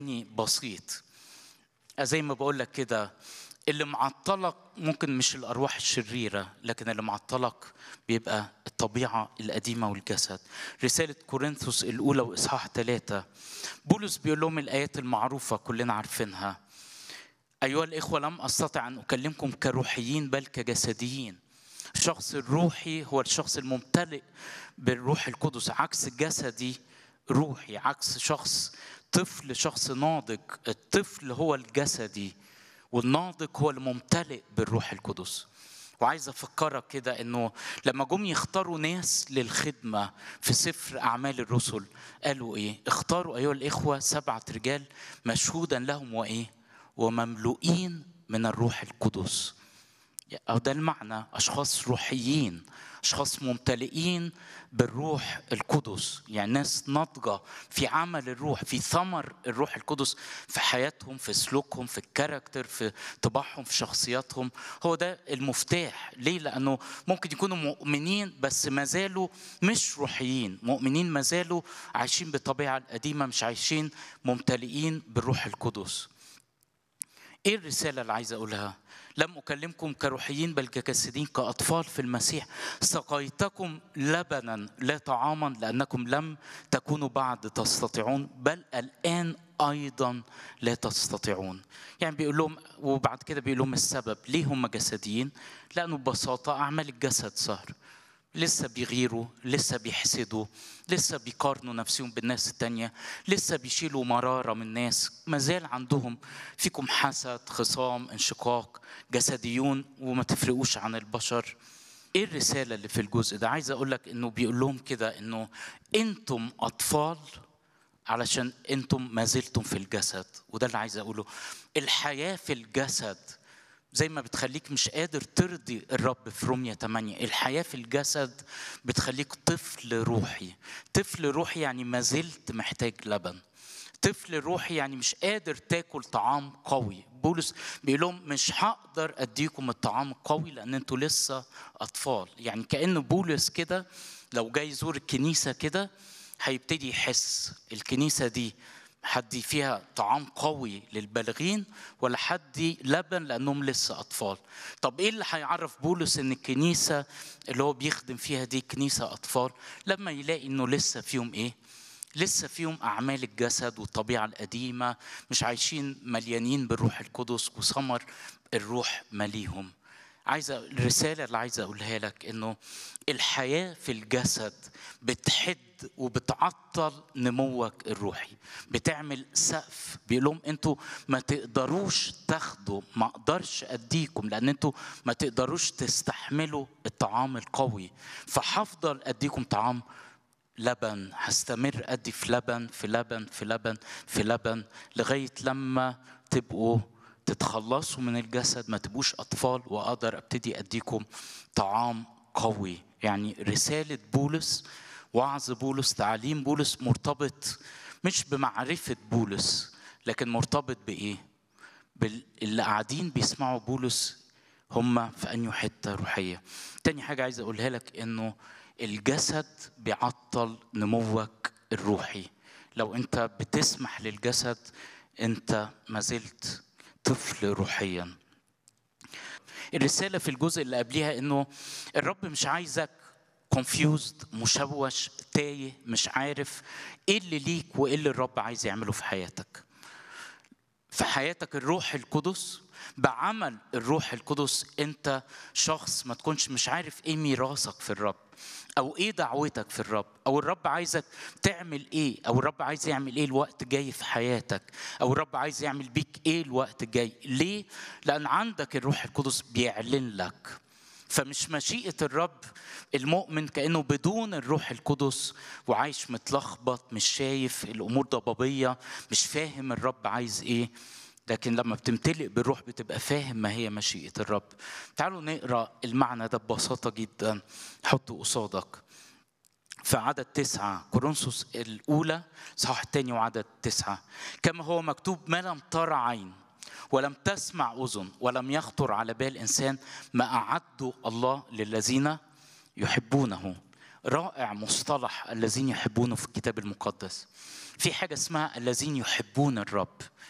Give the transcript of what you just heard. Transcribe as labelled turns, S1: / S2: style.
S1: بسيط زي ما بقول لك كده اللي معطلك ممكن مش الارواح الشريره لكن اللي معطلك بيبقى الطبيعه القديمه والجسد رساله كورنثوس الاولى واصحاح ثلاثة بولس بيقول لهم الايات المعروفه كلنا عارفينها ايها الاخوه لم استطع ان اكلمكم كروحيين بل كجسديين الشخص الروحي هو الشخص الممتلئ بالروح القدس عكس الجسدي روحي عكس شخص طفل شخص ناضج الطفل هو الجسدي والناضج هو الممتلئ بالروح القدس وعايز افكرك كده انه لما جم يختاروا ناس للخدمه في سفر اعمال الرسل قالوا ايه اختاروا ايها الاخوه سبعه رجال مشهودا لهم وايه ومملوئين من الروح القدس أو ده المعنى أشخاص روحيين أشخاص ممتلئين بالروح القدس يعني ناس ناضجة في عمل الروح في ثمر الروح القدس في حياتهم في سلوكهم في الكاركتر في طباعهم في شخصياتهم هو ده المفتاح ليه لأنه ممكن يكونوا مؤمنين بس ما زالوا مش روحيين مؤمنين ما زالوا عايشين بالطبيعة القديمة مش عايشين ممتلئين بالروح القدس ايه الرسالة اللي عايز اقولها؟ لم اكلمكم كروحيين بل كجسدين كاطفال في المسيح سقيتكم لبنا لا طعاما لانكم لم تكونوا بعد تستطيعون بل الان ايضا لا تستطيعون. يعني بيقول لهم وبعد كده بيقول لهم السبب ليه هم جسديين؟ لانه ببساطه اعمال الجسد صار. لسه بيغيروا لسه بيحسدوا لسه بيقارنوا نفسهم بالناس التانية لسه بيشيلوا مرارة من الناس ما زال عندهم فيكم حسد خصام انشقاق جسديون وما تفرقوش عن البشر ايه الرسالة اللي في الجزء ده عايز اقول لك انه بيقول لهم كده انه انتم اطفال علشان انتم ما زلتم في الجسد وده اللي عايز اقوله الحياة في الجسد زي ما بتخليك مش قادر ترضي الرب في رومية 8 الحياة في الجسد بتخليك طفل روحي طفل روحي يعني ما زلت محتاج لبن طفل روحي يعني مش قادر تاكل طعام قوي بولس بيقول لهم مش هقدر اديكم الطعام القوي لان انتوا لسه اطفال يعني كان بولس كده لو جاي يزور الكنيسه كده هيبتدي يحس الكنيسه دي حد فيها طعام قوي للبالغين ولا حد لبن لانهم لسه اطفال طب ايه اللي هيعرف بولس ان الكنيسه اللي هو بيخدم فيها دي كنيسه اطفال لما يلاقي انه لسه فيهم ايه لسه فيهم اعمال الجسد والطبيعه القديمه مش عايشين مليانين بالروح القدس وثمر الروح مليهم عايز الرساله اللي عايز اقولها لك انه الحياه في الجسد بتحد وبتعطل نموك الروحي بتعمل سقف بيقول لهم انتوا ما تقدروش تاخدوا ما اقدرش اديكم لان انتوا ما تقدروش تستحملوا الطعام القوي فهفضل اديكم طعام لبن هستمر ادي في لبن في لبن في لبن في لبن لغايه لما تبقوا تتخلصوا من الجسد ما تبقوش اطفال واقدر ابتدي اديكم طعام قوي يعني رساله بولس وعظ بولس تعليم بولس مرتبط مش بمعرفه بولس لكن مرتبط بايه باللي قاعدين بيسمعوا بولس هم في انهي حته روحيه تاني حاجه عايز اقولها لك انه الجسد بيعطل نموك الروحي لو انت بتسمح للجسد انت ما زلت طفل روحيا الرساله في الجزء اللي قبليها انه الرب مش عايزك confused مشوش تايه مش عارف ايه اللي ليك وايه اللي الرب عايز يعمله في حياتك في حياتك الروح القدس بعمل الروح القدس انت شخص ما تكونش مش عارف ايه ميراثك في الرب او ايه دعوتك في الرب او الرب عايزك تعمل ايه او الرب عايز يعمل ايه الوقت جاي في حياتك او الرب عايز يعمل بيك ايه الوقت الجاي ليه لان عندك الروح القدس بيعلن لك فمش مشيئة الرب المؤمن كأنه بدون الروح القدس وعايش متلخبط مش شايف الأمور ضبابية مش فاهم الرب عايز إيه لكن لما بتمتلئ بالروح بتبقى فاهم ما هي مشيئة الرب تعالوا نقرأ المعنى ده ببساطة جدا حطه قصادك في عدد تسعة كورنثوس الأولى صح الثاني وعدد تسعة كما هو مكتوب ما لم ترى عين ولم تسمع أذن ولم يخطر على بال إنسان ما أعده الله للذين يحبونه رائع مصطلح الذين يحبونه في الكتاب المقدس في حاجة اسمها الذين يحبون الرب